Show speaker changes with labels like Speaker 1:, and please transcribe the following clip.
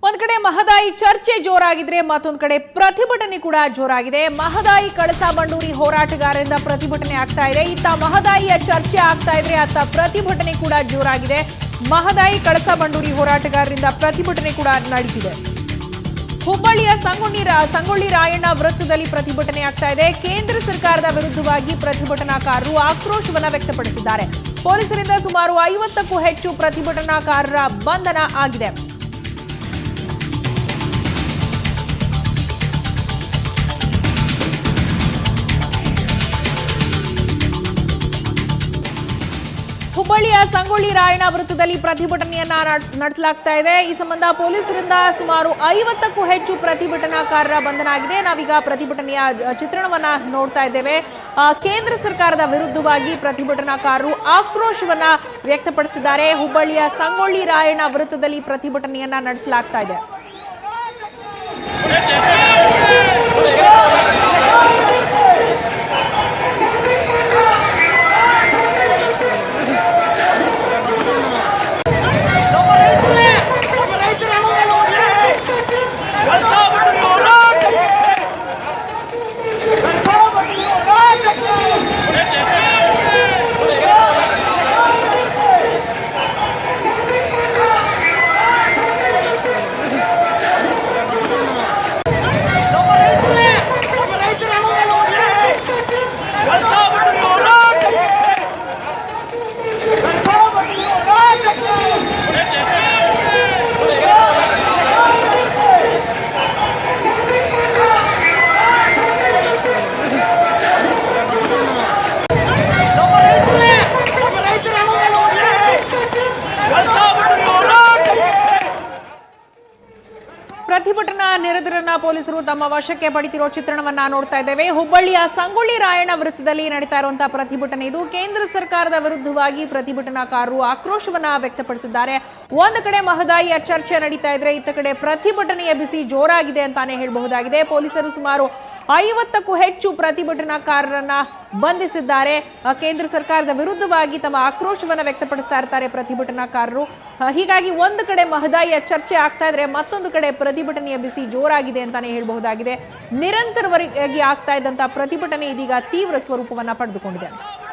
Speaker 1: ಒಂದ್ ಕಡೆ ಮಹದಾಯಿ ಚರ್ಚೆ ಜೋರಾಗಿದ್ರೆ ಮತ್ತೊಂದ್ ಕಡೆ ಪ್ರತಿಭಟನೆ ಕೂಡ ಜೋರಾಗಿದೆ ಮಹದಾಯಿ ಕಳಸಾ ಬಂಡೂರಿ ಹೋರಾಟಗಾರರಿಂದ ಪ್ರತಿಭಟನೆ ಆಗ್ತಾ ಇದೆ ಇತ್ತ ಮಹದಾಯಿಯ ಚರ್ಚೆ ಆಗ್ತಾ ಇದ್ರೆ ಅತ್ತ ಪ್ರತಿಭಟನೆ ಕೂಡ ಜೋರಾಗಿದೆ ಮಹದಾಯಿ ಕಳಸಾ ಬಂಡೂರಿ ಹೋರಾಟಗಾರರಿಂದ ಪ್ರತಿಭಟನೆ ಕೂಡ ನಡೀತಿದೆ ಹುಬ್ಬಳ್ಳಿಯ ಸಂಗೊಳ್ಳಿ ರಾ- ಸಂಗೊಳ್ಳಿ ರಾಯಣ್ಣ ವೃತ್ತದಲ್ಲಿ ಪ್ರತಿಭಟನೆ ಆಗ್ತಾ ಇದೆ ಕೇಂದ್ರ ಸರ್ಕಾರದ ವಿರುದ್ಧವಾಗಿ ಪ್ರತಿಭಟನಾಕಾರರು ಆಕ್ರೋಶವನ್ನ ವ್ಯಕ್ತಪಡಿಸಿದ್ದಾರೆ ಪೊಲೀಸರಿಂದ ಸುಮಾರು ಐವತ್ತಕ್ಕೂ ಹೆಚ್ಚು ಪ್ರತಿಭಟನಾಕಾರರ ಬಂಧನ ಆಗಿದೆ ಹುಬ್ಬಳ್ಳಿಯ ಸಂಗೊಳ್ಳಿ ರಾಯಣ್ಣ ವೃತ್ತದಲ್ಲಿ ಪ್ರತಿಭಟನೆಯನ್ನ ನಡ್ಸ್- ನಡೆಸಲಾಗ್ತಾ ಇದೆ ಈ ಸಂಬಂಧ ಪೊಲೀಸರಿಂದ ಸುಮಾರು ಐವತ್ತಕ್ಕೂ ಹೆಚ್ಚು ಪ್ರತಿಭಟನಾಕಾರರ ಬಂಧನ ಆಗಿದೆ ನಾವೀಗ ಪ್ರತಿಭಟನೆಯ ಅ, ಚಿತ್ರಣವನ್ನ ನೋಡ್ತಾ ಇದ್ದೇವೆ ಆ, ಕೇಂದ್ರ ಸರ್ಕಾರದ ವಿರುದ್ಧವಾಗಿ ಪ್ರತಿಭಟನಾಕಾರರು ಆಕ್ರೋಶವನ್ನ ವ್ಯಕ್ತಪಡಿಸಿದ್ದಾರೆ ಹುಬ್ಬಳ್ಳಿಯ ಸಂಗೊಳ್ಳಿ ರಾಯಣ್ಣ ವೃತ್ತದಲ್ಲಿ ಪ್ರತಿಭಟನೆಯನ್ನ ನಡೆಸಲಾಗ್ತಾ ಇದೆ
Speaker 2: ನಮ್ಮ ರೈತರೇ ನಮ್ಮ ರೈತರ ಹಣ ಮೇಲೆ ಹೋಗ್ಲಿ ಕೆಲಸ ಮಾಡಿ ಹೋರಾಟಕ್ಕೆ ಕೆಲಸ ಮಾಡಿ ಹೋರಾಟಕ್ಕೆ ನಮ್ಮ ರೈತರೇ ನಮ್ಮ ರೈತರ ಹಣ ಮೇಲೆ ಹೋಗ್ಲಿ ಕೆಲಸ ಮಾಡಿ ಹೋರಾಟಕ್ಕೆ ಕೆಲಸ ಮಾಡಿ ಹೋರಾಟಕ್ಕೆ ನಮ್ಮ ರೈತರೇ ನಮ್ಮ ರೈತರ ಹಣ ಮೇಲೆ ಹೋಗ್ಲಿ ಕೆಲಸ ಮಾಡಿ ಹೋರಾಟಕ್ಕೆ
Speaker 1: ಪ್ರತಿಭಟನಾ ನಿರತರನ್ನ ಪೊಲೀಸರು ತಮ್ಮ ವಶಕ್ಕೆ ಪಡಿತಿರೋ ಚಿತ್ರಣವನ್ನ ನೋಡ್ತಾ ಇದ್ದೇವೆ ಹುಬ್ಬಳ್ಳಿಯ ಸಂಗೊಳ್ಳಿ ರಾಯಣ್ಣ ವೃತ್ತದಲ್ಲಿ ನಡೀತಾ ಇರುವಂತಹ ಪ್ರತಿಭಟನೆ ಇದು ಕೇಂದ್ರ ಸರ್ಕಾರದ ವಿರುದ್ಧವಾಗಿ ಪ್ರತಿಭಟನಾಕಾರರು ಆಕ್ರೋಶವನ್ನ ವ್ಯಕ್ತಪಡಿಸಿದ್ದಾರೆ ಒಂದು ಕಡೆ ಮಹದಾಯಿಯ ಚರ್ಚೆ ನಡೀತಾ ಇದ್ರೆ ಇತ್ತ ಕಡೆ ಪ್ರತಿಭಟನೆಯ ಬಿಸಿ ಜೋರಾಗಿದೆ ಅಂತಾನೆ ಹೇಳಬಹುದಾಗಿದೆ ಪೊಲೀಸರು ಸುಮಾರು ಐವತ್ತಕ್ಕೂ ಹೆಚ್ಚು ಪ್ರತಿಭಟನಾಕಾರರನ್ನ ಬಂಧಿಸಿದ್ದಾರೆ ಆ, ಕೇಂದ್ರ ಸರ್ಕಾರದ ವಿರುದ್ಧವಾಗಿ ತಮ್ಮ ಆಕ್ರೋಶವನ್ನ ವ್ಯಕ್ತಪಡಿಸ್ತಾ ಇರ್ತಾರೆ ಪ್ರತಿಭಟನಾಕಾರರು ಆ, ಹೀಗಾಗಿ ಒಂದು ಕಡೆ ಮಹದಾಯಿಯ ಚರ್ಚೆ ಆಗ್ತಾ ಇದ್ರೆ ಮತ್ತೊಂದು ಕಡೆ ಪ್ರತಿಭಟನೆಯ ಬಿಸಿ ಜೋರಾಗಿದೆ ಅಂತಾನೆ ಹೇಳಬಹುದಾಗಿದೆ ನಿರಂತರವಾಗಿ ಆಗ್ತಾ ಇದ್ದಂತಹ ಪ್ರತಿಭಟನೆ ಇದೀಗ ತೀವ್ರ ಸ್ವರೂಪವನ್ನ ಪಡೆದುಕೊಂಡಿದೆ